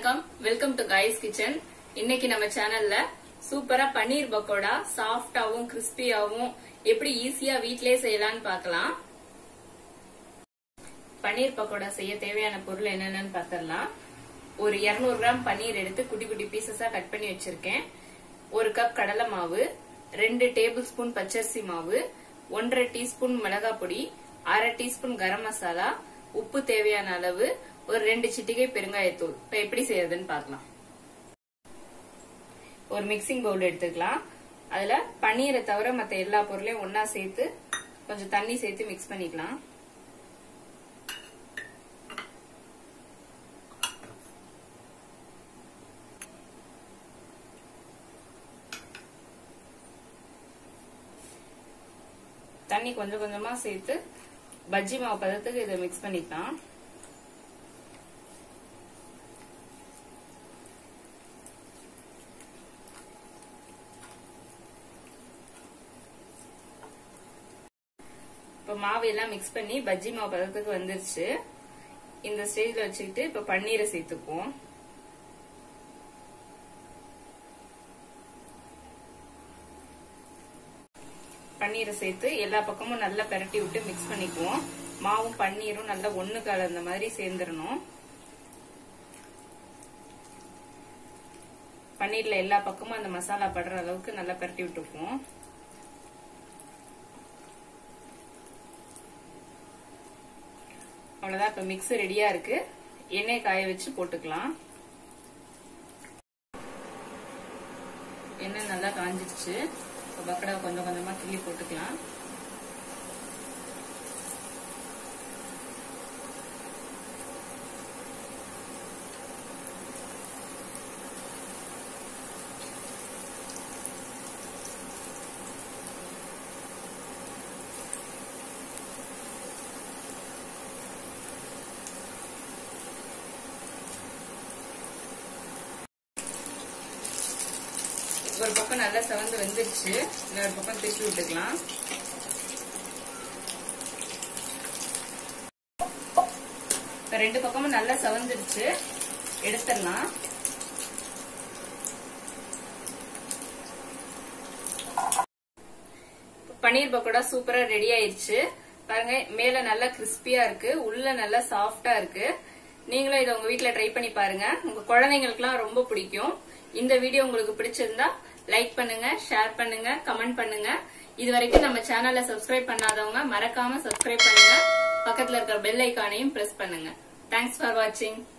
வணக்கம் welcome to guys kitchen இன்னைக்கு நம்ம சேனல்ல சூப்பரா பன்னீர் பக்கோடா சாஃப்டாவும் கிறிஸ்பியாவும் எப்படி ஈஸியா வீட்லயே செய்யலாம்னு பார்க்கலாம் பன்னீர் பக்கோடா செய்ய தேவையான பொருள் என்னென்னு பார்த்தரலாம் ஒரு 200 கிராம் பன்னீர் எடுத்து குட்டி குட்டி பீசஸா கட் பண்ணி வச்சிருக்கேன் ஒரு கப் கடலை மாவு ரெண்டு டேபிள் ஸ்பூன் பச்சரிசி மாவு ஒன்றரை டீஸ்பூன் மிளகாய் பொடி அரை டீஸ்பூன் கரம் மசாலா உப்பு தேவையான அளவு ஒரு ரெண்டு சிட்டிகை பெருங்காயத்தூள் இப்ப எப்படி செய்யறதுன்னு பார்க்கலாம் ஒரு மிக்சிங் பவுல் எடுத்துக்கலாம் அதுல பன்னீரை தவிர மத்த எல்லா பொருளையும் ஒன்னா சேர்த்து கொஞ்சம் தண்ணி சேர்த்து மிக்ஸ் பண்ணிக்கலாம் தண்ணி கொஞ்சம் கொஞ்சமா சேர்த்து பஜ்ஜி மாவு பதத்துக்கு இதை மிக்ஸ் பண்ணிக்கலாம் இப்ப மாவு எல்லாம் மிக்ஸ் பண்ணி பஜ்ஜி மாவு பதத்துக்கு வந்துருச்சு இந்த ஸ்டேஜ்ல வச்சுக்கிட்டு இப்ப பன்னீரை சேர்த்துக்குவோம் பன்னீரை சேர்த்து எல்லா பக்கமும் நல்லா பெரட்டி விட்டு மிக்ஸ் பண்ணிக்குவோம் மாவும் பன்னீரும் நல்லா ஒண்ணு கலந்த மாதிரி சேர்ந்துடணும் பன்னீர்ல எல்லா பக்கமும் அந்த மசாலா படுற அளவுக்கு நல்லா பெரட்டி விட்டுக்குவோம் அவ்வளவுதான் இப்ப மிக்ஸ் ரெடியா இருக்கு எண்ணெய் காய வச்சு போட்டுக்கலாம் எண்ணெய் நல்லா காஞ்சிருச்சு இப்போ பக்கடா கொஞ்சம் கொஞ்சமா கிள்ளி போட்டுக்கலாம் ஒரு பக்கம் நல்லா செவந்து வெந்துருச்சு இன்னொரு பக்கம் திருப்பி விட்டுக்கலாம் இப்ப ரெண்டு பக்கமும் நல்லா செவந்துருச்சு எடுத்துடலாம் பன்னீர் பக்கோடா சூப்பரா ரெடி ஆயிருச்சு பாருங்க மேல நல்லா கிறிஸ்பியா இருக்கு உள்ள நல்லா சாஃப்டா இருக்கு நீங்களும் இதை உங்க வீட்ல ட்ரை பண்ணி பாருங்க உங்க குழந்தைங்களுக்குலாம் ரொம்ப பிடிக்கும் இந்த வீடியோ உங்களுக்கு பிடிச்சிருந்தா லைக் பண்ணுங்க ஷேர் பண்ணுங்க கமெண்ட் பண்ணுங்க இது வரைக்கும் நம்ம சேனலை சப்ஸ்கிரைப் பண்ணாதவங்க மறக்காம சப்ஸ்கிரைப் பண்ணுங்க பக்கத்துல இருக்கிற பெல் ஐக்கானையும் பிரஸ் பண்ணுங்க தேங்க்ஸ் ஃபார் வாட்சிங்